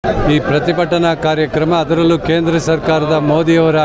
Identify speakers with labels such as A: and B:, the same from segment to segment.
A: ಈ ಪ್ರತಿಭಟನಾ ಕಾರ್ಯಕ್ರಮ ಅದರಲ್ಲೂ ಕೇಂದ್ರ ಸರ್ಕಾರದ ಮೋದಿಯವರ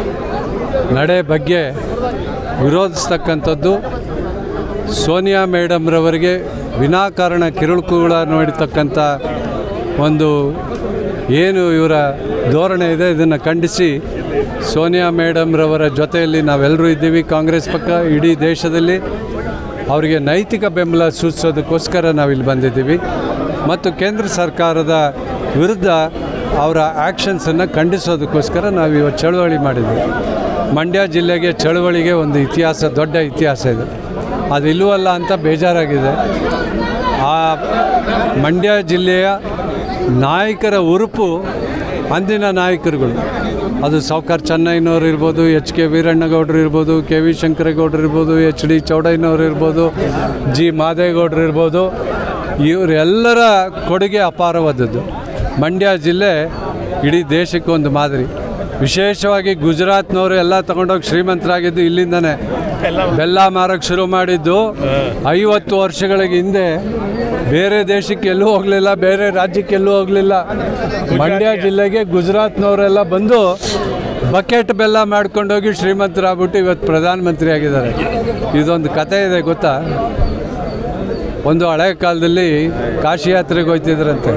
A: ನಡೆ ಬಗ್ಗೆ ವಿರೋಧಿಸ್ತಕ್ಕಂಥದ್ದು ಸೋನಿಯಾ ಮೇಡಮ್ರವರಿಗೆ ವಿನಾಕಾರಣ ಕಿರುಕುಳ ನೀಡತಕ್ಕಂಥ ಒಂದು ಏನು ಇವರ ಧೋರಣೆ ಇದೆ ಇದನ್ನು ಖಂಡಿಸಿ ಸೋನಿಯಾ ಮೇಡಮ್ರವರ ಜೊತೆಯಲ್ಲಿ ನಾವೆಲ್ಲರೂ ಇದ್ದೀವಿ ಕಾಂಗ್ರೆಸ್ ಪಕ್ಕ ಇಡೀ ದೇಶದಲ್ಲಿ ಅವರಿಗೆ ನೈತಿಕ ಬೆಂಬಲ ಸೂಚಿಸೋದಕ್ಕೋಸ್ಕರ ನಾವಿಲ್ಲಿ ಬಂದಿದ್ದೀವಿ ಮತ್ತು ಕೇಂದ್ರ ಸರ್ಕಾರದ ವಿರುದ್ಧ ಅವರ ಆ್ಯಕ್ಷನ್ಸನ್ನು ಖಂಡಿಸೋದಕ್ಕೋಸ್ಕರ ನಾವು ಇವತ್ತು ಚಳುವಳಿ ಮಾಡಿದ್ವಿ ಮಂಡ್ಯ ಜಿಲ್ಲೆಗೆ ಚಳುವಳಿಗೆ ಒಂದು ಇತಿಹಾಸ ದೊಡ್ಡ ಇತಿಹಾಸ ಇದೆ ಅದು ಇಲ್ಲವಲ್ಲ ಅಂತ ಬೇಜಾರಾಗಿದೆ ಆ ಮಂಡ್ಯ ಜಿಲ್ಲೆಯ ನಾಯಕರ ಉರುಪು ಅಂದಿನ ನಾಯಕರುಗಳು ಅದು ಸಾವ್ಕಾರ್ ಚೆನ್ನೈನವ್ರು ಇರ್ಬೋದು ಎಚ್ ಕೆ ವೀರಣ್ಣಗೌಡರು ಇರ್ಬೋದು ಕೆ ವಿ ಶಂಕರೇಗೌಡರು ಇರ್ಬೋದು ಎಚ್ ಡಿ ಚೌಡಯ್ಯನವ್ರು ಇರ್ಬೋದು ಜಿ ಮಾದೇಗೌಡರು ಇರ್ಬೋದು ಇವರೆಲ್ಲರ ಕೊಡುಗೆ ಅಪಾರವಾದದ್ದು ಮಂಡ್ಯ ಜಿಲ್ಲೆ ಇಡೀ ದೇಶಕ್ಕೆ ಒಂದು ಮಾದರಿ ವಿಶೇಷವಾಗಿ ಗುಜರಾತ್ನವರು ಎಲ್ಲ ತಗೊಂಡೋಗಿ ಶ್ರೀಮಂತರಾಗಿದ್ದು ಇಲ್ಲಿಂದನೇ ಬೆಲ್ಲ ಮಾರಕ್ಕೆ ಶುರು ಮಾಡಿದ್ದು ಐವತ್ತು ವರ್ಷಗಳ ಹಿಂದೆ ಬೇರೆ ದೇಶಕ್ಕೆ ಎಲ್ಲೂ ಹೋಗಲಿಲ್ಲ ಬೇರೆ ರಾಜ್ಯಕ್ಕೆ ಎಲ್ಲೂ ಹೋಗಲಿಲ್ಲ ಮಂಡ್ಯ ಜಿಲ್ಲೆಗೆ ಗುಜರಾತ್ನವರೆಲ್ಲ ಬಂದು ಬಕೆಟ್ ಬೆಲ್ಲ ಮಾಡ್ಕೊಂಡೋಗಿ ಶ್ರೀಮಂತರಾಗ್ಬಿಟ್ಟು ಇವತ್ತು ಪ್ರಧಾನಮಂತ್ರಿ ಆಗಿದ್ದಾರೆ ಇದೊಂದು ಕತೆ ಇದೆ ಗೊತ್ತಾ ಒಂದು ಹಳೆ ಕಾಲದಲ್ಲಿ ಕಾಶಿ ಯಾತ್ರೆಗೆ ಹೋಗ್ತಿದ್ರಂತೆ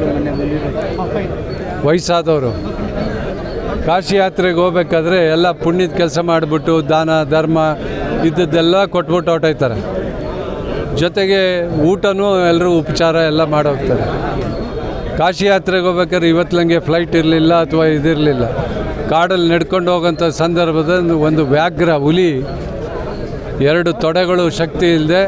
A: ವಯಸ್ಸಾದವರು ಕಾಶಿ ಯಾತ್ರೆಗೆ ಹೋಗ್ಬೇಕಾದ್ರೆ ಎಲ್ಲ ಪುಣ್ಯದ ಕೆಲಸ ಮಾಡಿಬಿಟ್ಟು ದಾನ ಧರ್ಮ ಇದ್ದದ್ದೆಲ್ಲ ಕೊಟ್ಬಿಟ್ಟು ಹೊರ್ಟೋಯ್ತಾರೆ ಜೊತೆಗೆ ಊಟನೂ ಎಲ್ಲರೂ ಉಪಚಾರ ಎಲ್ಲ ಮಾಡೋಗ್ತಾರೆ ಕಾಶಿ ಯಾತ್ರೆಗೆ ಹೋಗ್ಬೇಕಾದ್ರೆ ಇವತ್ತಂಗೆ ಫ್ಲೈಟ್ ಇರಲಿಲ್ಲ ಅಥವಾ ಇದಿರಲಿಲ್ಲ ಕಾಡಲ್ಲಿ ನಡ್ಕೊಂಡು ಹೋಗೋಂಥ ಸಂದರ್ಭದಲ್ಲಿ ಒಂದು ವ್ಯಾಘ್ರ ಹುಲಿ ಎರಡು ತೊಡೆಗಳು ಶಕ್ತಿ ಇಲ್ಲದೆ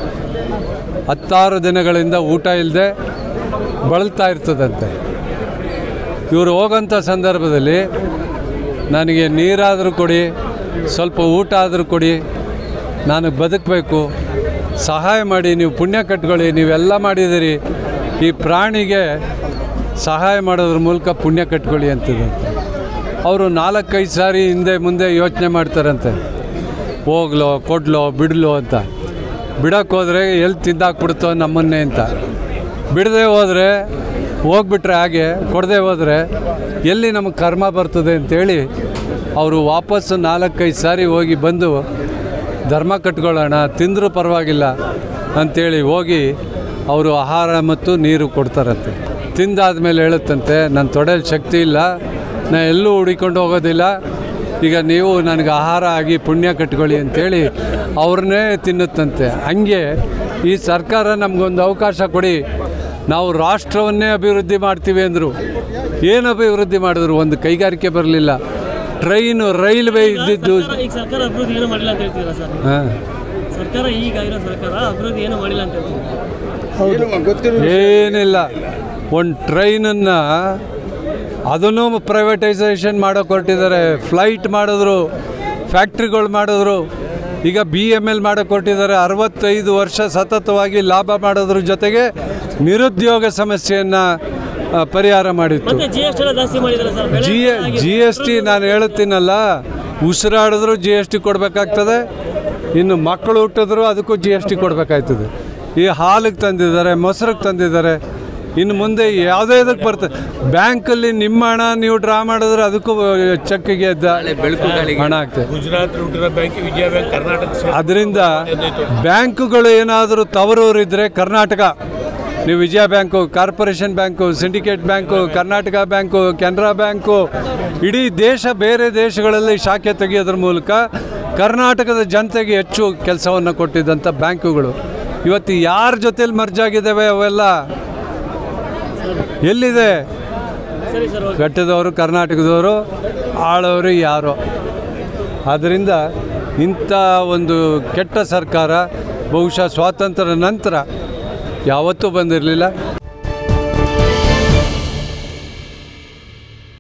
A: ಹತ್ತಾರು ದಿನಗಳಿಂದ ಊಟ ಇಲ್ಲದೆ ಬಳಲ್ತಾ ಇರ್ತದಂತೆ ಇವರು ಹೋಗೋಂಥ ಸಂದರ್ಭದಲ್ಲಿ ನನಗೆ ನೀರಾದರೂ ಕೊಡಿ ಸ್ವಲ್ಪ ಊಟ ಆದರೂ ಕೊಡಿ ನಾನು ಬದುಕಬೇಕು ಸಹಾಯ ಮಾಡಿ ನೀವು ಪುಣ್ಯ ಕಟ್ಕೊಳ್ಳಿ ನೀವೆಲ್ಲ ಮಾಡಿದಿರಿ ಈ ಪ್ರಾಣಿಗೆ ಸಹಾಯ ಮಾಡೋದ್ರ ಮೂಲಕ ಪುಣ್ಯ ಕಟ್ಕೊಳ್ಳಿ ಅಂತಿದಂತೆ ಅವರು ನಾಲ್ಕೈದು ಸಾರಿ ಹಿಂದೆ ಮುಂದೆ ಯೋಚನೆ ಮಾಡ್ತಾರಂತೆ ಹೋಗ್ಲೋ ಕೊಡ್ಲೋ ಬಿಡ್ಲೋ ಅಂತ ಬಿಡೋಕ್ಕೆ ಹೋದರೆ ಎಲ್ಲಿ ತಿಂದಾಕ್ಬಿಡ್ತೋ ನಮ್ಮನ್ನೇ ಅಂತ ಬಿಡದೆ ಹೋದರೆ ಹೋಗ್ಬಿಟ್ರೆ ಹಾಗೆ ಕೊಡದೆ ಹೋದರೆ ಎಲ್ಲಿ ನಮಗೆ ಕರ್ಮ ಬರ್ತದೆ ಅಂತೇಳಿ ಅವರು ವಾಪಸ್ಸು ನಾಲ್ಕೈದು ಸಾರಿ ಹೋಗಿ ಬಂದು ಧರ್ಮ ಕಟ್ಕೊಳ್ಳೋಣ ತಿಂದರೂ ಪರವಾಗಿಲ್ಲ ಅಂಥೇಳಿ ಹೋಗಿ ಅವರು ಆಹಾರ ಮತ್ತು ನೀರು ಕೊಡ್ತಾರಂತೆ ತಿಂದಾದ ಮೇಲೆ ಹೇಳುತ್ತಂತೆ ನನ್ನ ತೊಡೆಯಲ್ಲಿ ಶಕ್ತಿ ಇಲ್ಲ ನಾ ಎಲ್ಲೂ ಹುಡಿಕೊಂಡು ಹೋಗೋದಿಲ್ಲ ಈಗ ನೀವು ನನಗೆ ಆಹಾರ ಆಗಿ ಪುಣ್ಯ ಕಟ್ಕೊಳ್ಳಿ ಅಂತೇಳಿ ಅವ್ರನ್ನೇ ತಿನ್ನುತ್ತಂತೆ ಹಂಗೆ ಈ ಸರ್ಕಾರ ನಮಗೊಂದು ಅವಕಾಶ ಕೊಡಿ ನಾವು ರಾಷ್ಟ್ರವನ್ನೇ ಅಭಿವೃದ್ಧಿ ಮಾಡ್ತೀವಿ ಅಂದರು ಏನು ಅಭಿವೃದ್ಧಿ ಮಾಡಿದ್ರು ಒಂದು ಕೈಗಾರಿಕೆ ಬರಲಿಲ್ಲ ಟ್ರೈನು ರೈಲ್ವೆ ಇದ್ದಿದ್ದು
B: ಈಗ ಸರ್ಕಾರ ಅಭಿವೃದ್ಧಿ ಏನು ಮಾಡಿಲ್ಲ ಅಂತ ಹೇಳ್ತೀರಾ ಸರ್
A: ಹಾಂ
B: ಸರ್ಕಾರ ಈಗ ಇರೋ ಸರ್ಕಾರ ಅಭಿವೃದ್ಧಿ ಏನು ಮಾಡಿಲ್ಲ ಅಂತ ಹೇಳ್ತೀರಾ
A: ಏನಿಲ್ಲ ಒಂದು ಟ್ರೈನನ್ನು ಅದನ್ನು ಪ್ರೈವೇಟೈಸೇಷನ್ ಮಾಡೋಕೆ ಹೊರಟಿದ್ದಾರೆ ಫ್ಲೈಟ್ ಮಾಡಿದ್ರು ಫ್ಯಾಕ್ಟ್ರಿಗಳು ಮಾಡಿದ್ರು ಈಗ ಬಿ ಎಮ್ ಎಲ್ ಮಾಡೋಕೆ ಹೊರಟಿದ್ದಾರೆ ಅರವತ್ತೈದು ವರ್ಷ ಸತತವಾಗಿ ಲಾಭ ಮಾಡೋದ್ರ ಜೊತೆಗೆ ನಿರುದ್ಯೋಗ ಸಮಸ್ಯೆಯನ್ನು ಆ, ಪರಿಹಾರ ಮಾಡಿತ್ತು
B: ಮತ್ತೆ ಜಿ ಎಸ್ ಟಿ ಎಲ್ಲ ಜಾಸ್ತಿ ಮಾಡಿದ್ದಾರೆ ಸರ್ ಬೆಳೆ
A: ಜಿ ಜಿ ಎಸ್ ಟಿ ನಾನು ಹೇಳುತ್ತೀನಲ್ಲ ಉಸಿರಾಡಿದ್ರು ಜಿ ಎಸ್ ಟಿ ಕೊಡಬೇಕಾಗ್ತದೆ ಇನ್ನು ಮಕ್ಕಳು ಹುಟ್ಟಿದ್ರು ಅದಕ್ಕೂ ಜಿ ಎಸ್ ಟಿ ಕೊಡಬೇಕಾಗ್ತದೆ ಈ ಹಾಲಿಗೆ ತಂದಿದ್ದಾರೆ ಮೊಸರಿಗೆ ತಂದಿದ್ದಾರೆ ಇನ್ನು ಮುಂದೆ ಯಾವುದೇ ಇದಕ್ಕೆ ಬರ್ತದೆ ಬ್ಯಾಂಕಲ್ಲಿ ನಿಮ್ಮ ಹಣ ನೀವು ಡ್ರಾ ಮಾಡಿದ್ರೆ ಅದಕ್ಕೂ ಚೆಕ್ಕಿಗೆ ಹಣ ಆಗ್ತದೆ
C: ಗುಜರಾತ್ ಹುಟ್ಟಿರೋ ಬ್ಯಾಂಕ್ ವಿಜಯ ಬ್ಯಾಂಕ್ ಕರ್ನಾಟಕ ಸೇರಿ
A: ಅದರಿಂದ ಬ್ಯಾಂಕುಗಳು ಏನಾದರೂ ತವರೂರಿದ್ದರೆ ಕರ್ನಾಟಕ ನೀವು Vijaya bank corporation bank syndicate bank Karnataka bank Canara bank ಇಡೀ ದೇಶ ಬೇರೆ ದೇಶಗಳಲ್ಲಿ ಶಾಖೆ ತೆಗೆಯೋದ್ರ ಮೂಲಕ ಕರ್ನಾಟಕದ ಜನತೆಗೆ ಹೆಚ್ಚು ಕೆಲಸವನ್ನು ಕೊಟ್ಟಿದ್ದಂಥ ಬ್ಯಾಂಕುಗಳು ಇವತ್ತು ಯಾರ ಜೊತೆಲಿ ಮರ್ಜ್ ಆಗಿದ್ದಾವೆ ಅವೆಲ್ಲ ಎಲ್ಲಿದೆ
B: ಸರಿ ಸರ್
A: ಕಟ್ಟಿದವರು ಕರ್ನಾಟಕದವರು ಆಳವರು ಯಾರೋ ಆದ್ದರಿಂದ ಇಂಥ ಒಂದು ಕೆಟ್ಟ ಸರ್ಕಾರ ಬಹುಶಃ ಸ್ವಾತಂತ್ರ್ಯ ನಂತರ ಯಾವತ್ತೂ ಬಂದಿರಲಿಲ್ಲ